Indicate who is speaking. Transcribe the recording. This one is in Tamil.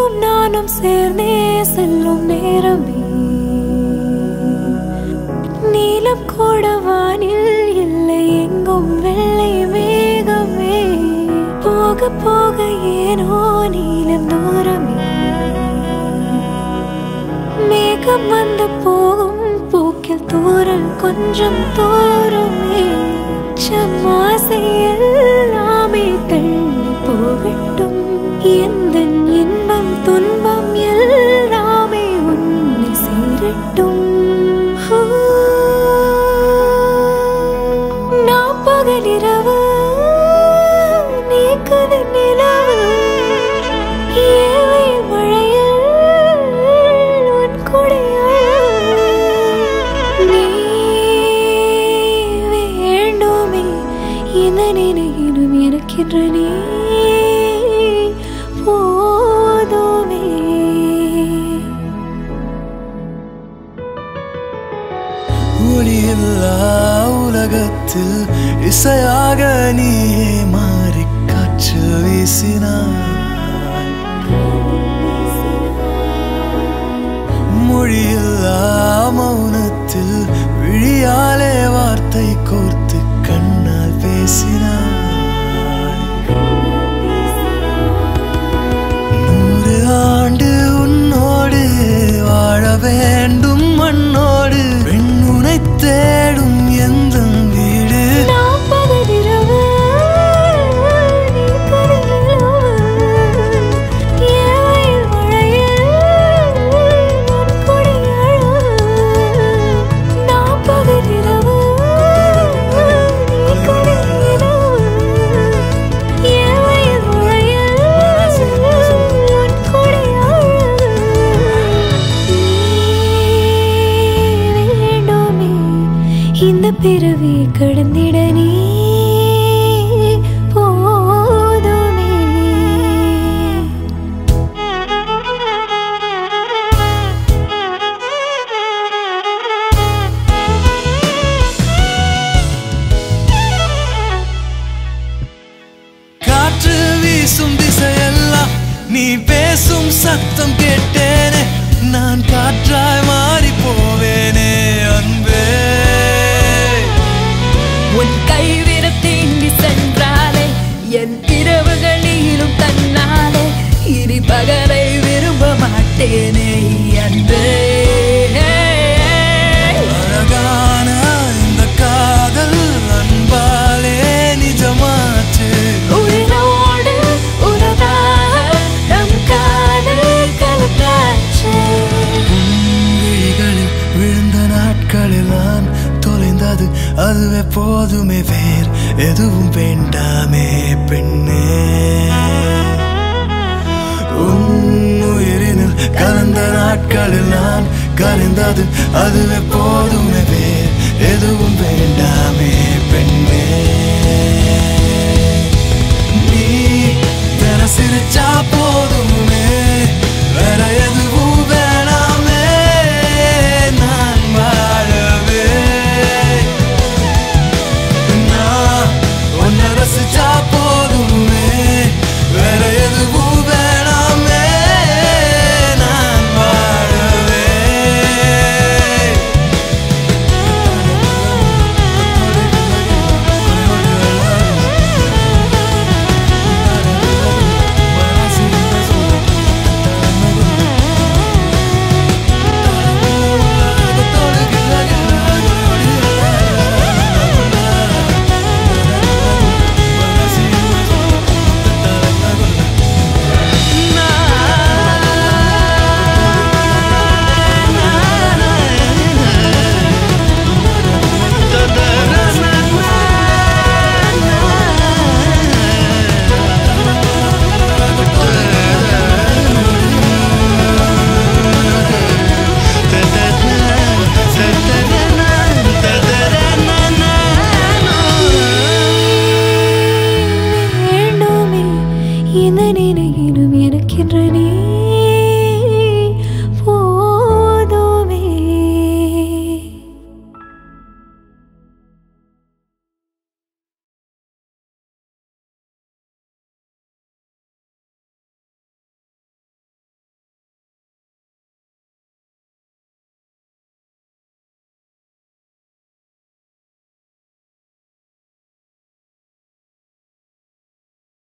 Speaker 1: நீயும் நானும் சேர்ந்தே செல்லும் நேரமே நீலம் கூட வானில் இல்லை எங்கும் வெள்ளை மேகமே போக போக ஏனோ நீலம் தூரமே மேகம் வந்து போகும் போக்கில் தூரல் கொஞ்சம் தூரமே சம்மாசை எல்லாமே தள்ளி போகட்டும் எந்த இன்பம் துன்பம் எல்லாமே உன்னை சேரட்டும் ஹூ. நான் பகலிரவு நீ கதிர் நிலவு ஏழை மழையில் உன் கொடையாய் நீ வேண்டுமே இந்த நினைவிலும் எனக்கென்ற நீ போதுமே
Speaker 2: ஒளியில்லா உலகத்தில் இசையாக நீயே மாறி காற்று வீசினாய் மொழியில்லா மௌனத்தில் விழியாலே வார்த்தை கோர்த்து கண்ணால் பேசினாய் நூறு ஆண்டு உன்னோடு வாழ வேண்டும் மண்ணோடு பெண்ணுனை தேடும் எந்த வீடு
Speaker 1: நான் பகலிரவு நீ கதிர் நிலவு ஏழை மழையில் உன் கொடையாய் நான் பகலிரவு நீ கதிர் நிலவு ஏழை மழையில் உன் கொடையாய் நீ வேண்டுமே இந்த பிறவி கடந்திட நீ போதுமே
Speaker 2: காற்று வீசும் திசையெல்லாம் நீ பேசும் சத்தம் கேட்டேனே நான் காற்றாய் மாறி போவேனே அன்பே
Speaker 3: உன் கைவிர தீண்டி சென்றாலே என் இரவுகளிலும் தன்னாலே இனி பகலை விரும்ப மாட்டேனே அன்பே
Speaker 2: அழகான இந்த காதல் அன்பாலே நிஜமாச்சு
Speaker 1: உயிரோடு உறவாக நம் காதல் கலந்தாச்சு
Speaker 2: விழிகளில் விழுந்த நாட்களில் நான் தொலைந்தது அதுவே போதுமே வேர் எதுவும் வேண்டாமே பெண்ணே உன் உயிரினில் கலந்த நாட்களில் நான் கலைந்தது அதுவே போதுமே வேர் எதுவும் வேண்டாமே பெண்ணே நீ தின சிரிச்சா போதும்